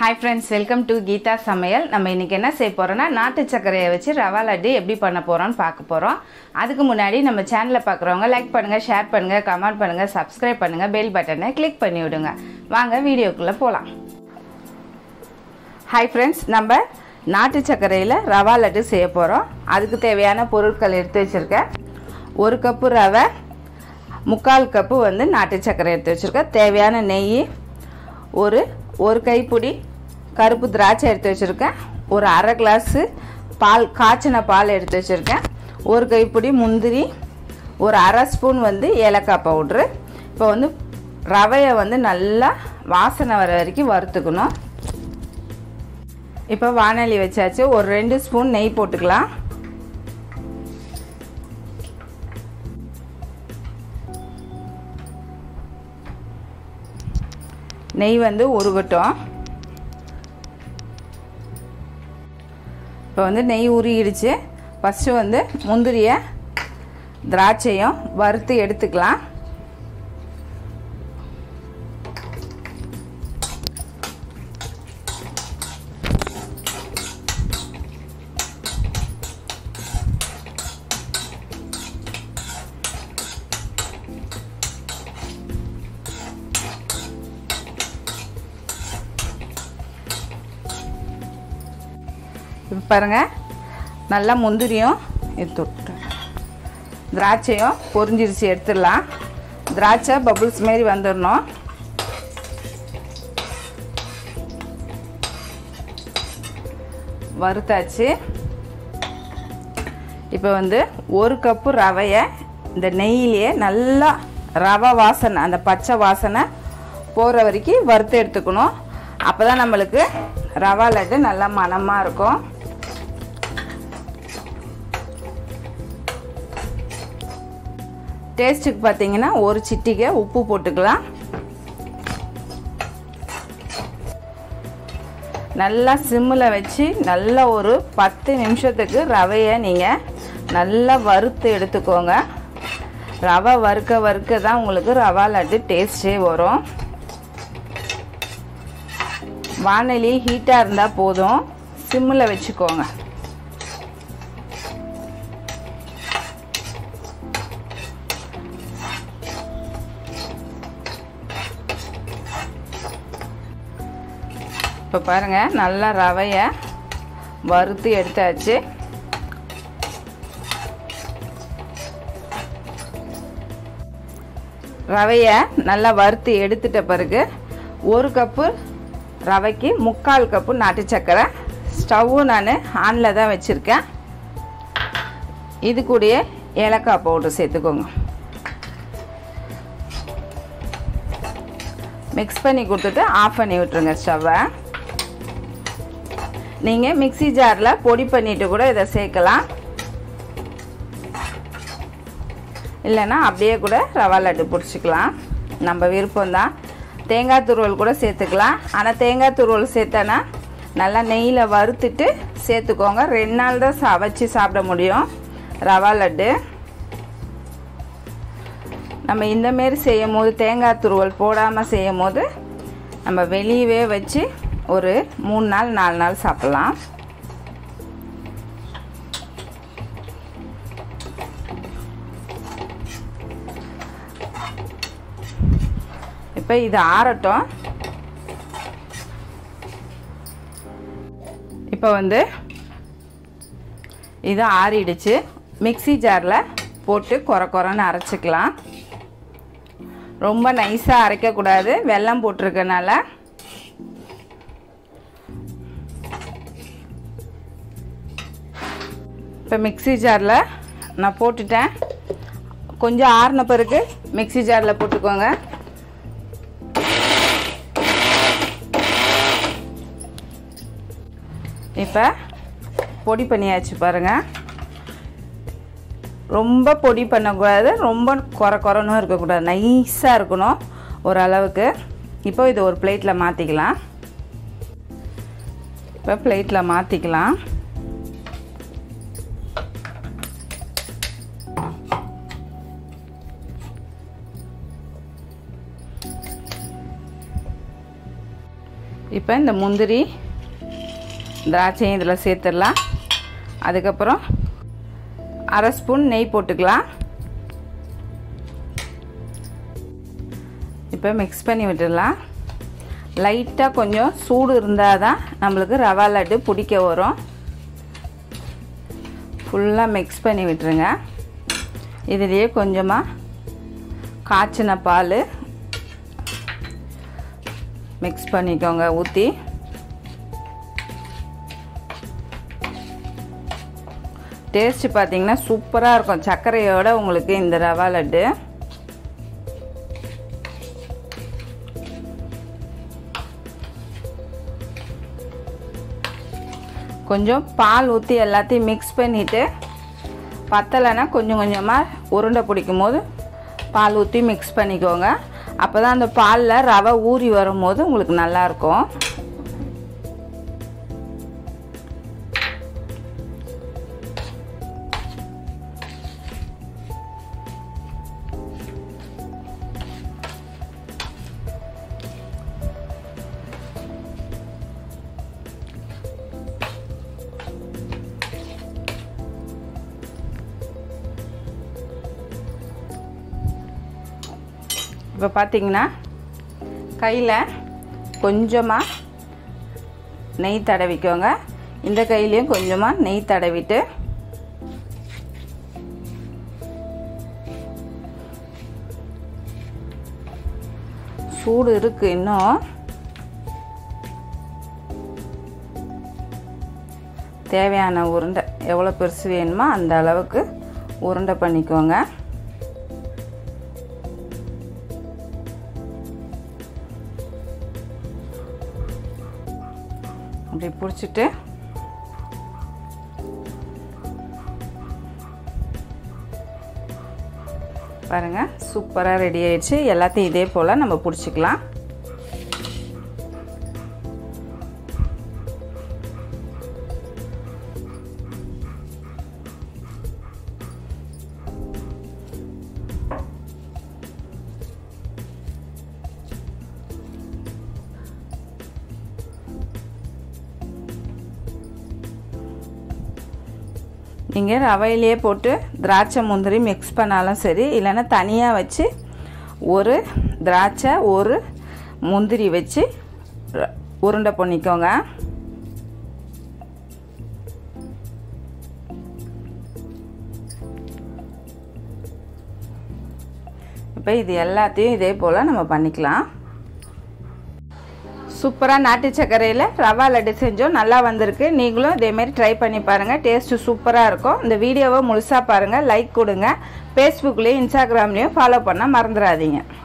hi friends welcome to Geetha Samayal நம்ம இன்றைக்கி என்ன செய்ய போகிறோன்னா நாட்டு சர்க்கரையை வச்சு ரவா லட்டு எப்படி பண்ண போகிறோம்னு பார்க்க போகிறோம் அதுக்கு முன்னாடி நம்ம சேனலை பார்க்குறவங்க லைக் பண்ணுங்கள் ஷேர் பண்ணுங்கள் கமெண்ட் பண்ணுங்கள் சப்ஸ்கிரைப் பண்ணுங்கள் பெல் பட்டனை கிளிக் பண்ணி விடுங்க வாங்க வீடியோக்குள்ளே போகலாம் ஹாய் ஃப்ரெண்ட்ஸ் நம்ம நாட்டு சர்க்கரையில் ரவா லட்டு செய்ய போகிறோம் அதுக்கு தேவையான பொருட்கள் எடுத்து வச்சுருக்கேன் ஒரு கப்பு ரவை முக்கால் கப்பு வந்து நாட்டு சர்க்கரை எடுத்து வச்சுருக்கேன் தேவையான நெய் ஒரு ஒரு கைப்பிடி கருப்பு திராட்சை எடுத்து வச்சுருக்கேன் ஒரு அரை கிளாஸு பால் காய்ச்சின பால் எடுத்து வச்சுருக்கேன் ஒரு கைப்பிடி முந்திரி ஒரு அரை ஸ்பூன் வந்து ஏலக்காய் பவுட்ரு இப்போ வந்து ரவையை வந்து நல்லா வாசனை வர வரைக்கும் வறுத்துக்கணும் இப்போ வானொலி வச்சாச்சு ஒரு ரெண்டு ஸ்பூன் நெய் போட்டுக்கலாம் நெய் வந்து உருகட்டும் இப்போ வந்து நெய் உருகிடுச்சு ஃபஸ்ட்டு வந்து முந்திரியை திராட்சையும் வறுத்து எடுத்துக்கலாம் இப்போ பாருங்கள் நல்லா முந்திரியும் எடுத்து விட்டு திராட்சையும் பொரிஞ்சிருச்சு எடுத்துடலாம் திராட்சை பபுள்ஸ் மாரி வந்துடணும் வறுத்தாச்சு இப்போ வந்து ஒரு கப்பு ரவையை இந்த நெய்யிலேயே நல்லா ரவை வாசனை அந்த பச்சை வாசனை போகிற வரைக்கும் வறுத்து எடுத்துக்கணும் அப்போ தான் நம்மளுக்கு ரவா லட்டு நல்லா மணமாக இருக்கும் டேஸ்ட்டுக்கு பார்த்தீங்கன்னா ஒரு சிட்டிகை உப்பு போட்டுக்கலாம் நல்லா சிம்மில் வச்சு நல்லா ஒரு பத்து நிமிஷத்துக்கு ரவையை நீங்கள் நல்லா வறுத்து எடுத்துக்கோங்க ரவை வறுக்க வறுக்க தான் உங்களுக்கு ரவா லட்டு டேஸ்ட்டே வரும் வானொலி ஹீட்டாக இருந்தால் போதும் சிம்மில் வச்சுக்கோங்க இப்போ பாருங்கள் நல்லா ரவையை வறுத்து எடுத்தாச்சு ரவையை நல்லா வறுத்து எடுத்துட்ட பிறகு ஒரு கப்பு ரவைக்கு முக்கால் கப்பு நாட்டு சர்க்கரை ஸ்டவ்வு நான் ஆனில் தான் வச்சுருக்கேன் இது கூடயே ஏலக்காய் பவுடர் சேர்த்துக்கோங்க மிக்ஸ் பண்ணி கொடுத்துட்டு ஆஃப் பண்ணி விட்டுருங்க ஸ்டவ்வை நீங்கள் மிக்சி ஜாரில் பொடி பண்ணிவிட்டு கூட இதை சேர்க்கலாம் இல்லைன்னா அப்படியே கூட ரவா லட்டு பிடிச்சிக்கலாம் நம்ம விருப்பம்தான் தேங்காய் துருவல் கூட சேர்த்துக்கலாம் ஆனால் தேங்காய் துருவல் சேர்த்தனா நல்லா நெய்யில் வறுத்துட்டு சேர்த்துக்கோங்க ரெண்டு நாள் தான் சா வச்சு சாப்பிட முடியும் ரவா லட்டு நம்ம இந்தமாரி செய்யும் போது தேங்காய் துருவல் போடாமல் செய்யும் போது நம்ம வெளியவே வச்சு ஒரு மூணு நாள் நாலு நாள் சாப்பிட்லாம் இப்போ இது ஆறட்டும் இப்போ வந்து இது ஆறிடுச்சு மிக்சி ஜாரில் போட்டு குறை குறைன்னு அரைச்சிக்கலாம் ரொம்ப நைஸாக அரைக்கக்கூடாது வெல்லம் போட்டிருக்கனால இப்போ மிக்சி ஜாரில் நான் போட்டுட்டேன் கொஞ்சம் ஆறின பிறகு மிக்சி ஜாரில் போட்டுக்கோங்க இப்போ பொடி பண்ணியாச்சு பாருங்கள் ரொம்ப பொடி பண்ணக்கூடாது ரொம்ப குறை குறைனும் இருக்கக்கூடாது நைஸாக இருக்கணும் ஓரளவுக்கு இப்போ இது ஒரு பிளேட்டில் மாற்றிக்கலாம் இப்போ பிளேட்டில் மாற்றிக்கலாம் இப்போ இந்த முந்திரி திராட்சையும் இதில் சேர்த்துடலாம் அதுக்கப்புறம் அரை ஸ்பூன் நெய் போட்டுக்கலாம் இப்போ மிக்ஸ் பண்ணி விட்டுடலாம் லைட்டாக கொஞ்சம் சூடு இருந்தால் தான் நம்மளுக்கு ரவா லட்டு பிடிக்க வரும் ஃபுல்லாக மிக்ஸ் பண்ணி விட்டுருங்க இதுலேயே கொஞ்சமாக காய்ச்சின பால் மிக்ஸ் பண்ணிக்கோங்க ஊற்றி டேஸ்ட்டு பார்த்தீங்கன்னா சூப்பராக இருக்கும் சர்க்கரையோட உங்களுக்கு இந்த ரவா லட்டு கொஞ்சம் பால் ஊற்றி எல்லாத்தையும் மிக்ஸ் பண்ணிவிட்டு பத்தலைன்னா கொஞ்சம் கொஞ்சமாக உருண்டை பிடிக்கும் போது பால் ஊற்றி மிக்ஸ் பண்ணிக்கோங்க அப்போ தான் அந்த பாலில் ரவை ஊறி வரும்போது உங்களுக்கு நல்லாயிருக்கும் இப்போ பார்த்தீங்கன்னா கையில் கொஞ்சமாக நெய் தடவிக்கோங்க இந்த கையிலையும் கொஞ்சமாக நெய் தடவிட்டு சூடு இருக்கு இன்னும் தேவையான உருண்டை எவ்வளோ பெருசு வேணுமோ அந்த அளவுக்கு உருண்டை பண்ணிக்கோங்க அப்படி பிடிச்சிட்டு பாருங்கள் சூப்பராக ரெடி ஆயிடுச்சு எல்லாத்தையும் இதே போல் நம்ம பிடிச்சிக்கலாம் நீங்கள் ரவையிலே போட்டு திராட்சை முந்திரி மிக்ஸ் பண்ணாலும் சரி இல்லைன்னா தனியாக வச்சு ஒரு திராட்சை ஒரு முந்திரி வச்சு ர- உருண்டை பண்ணிக்கோங்க இப்போ இது எல்லாத்தையும் இதே போல் நம்ம பண்ணிக்கலாம் சூப்பராக நாட்டு சர்க்கரையில் ரவா லட்டு செஞ்சோம் நல்லா வந்திருக்கு நீங்களும் இதேமாரி ட்ரை பண்ணி பாருங்கள் டேஸ்ட்டு சூப்பராக இருக்கும் இந்த வீடியோவை முழுசாக பாருங்கள் லைக் கொடுங்க ஃபேஸ்புக்லேயும் இன்ஸ்டாகிராம்லேயும் ஃபாலோ பண்ண மறந்துடாதீங்க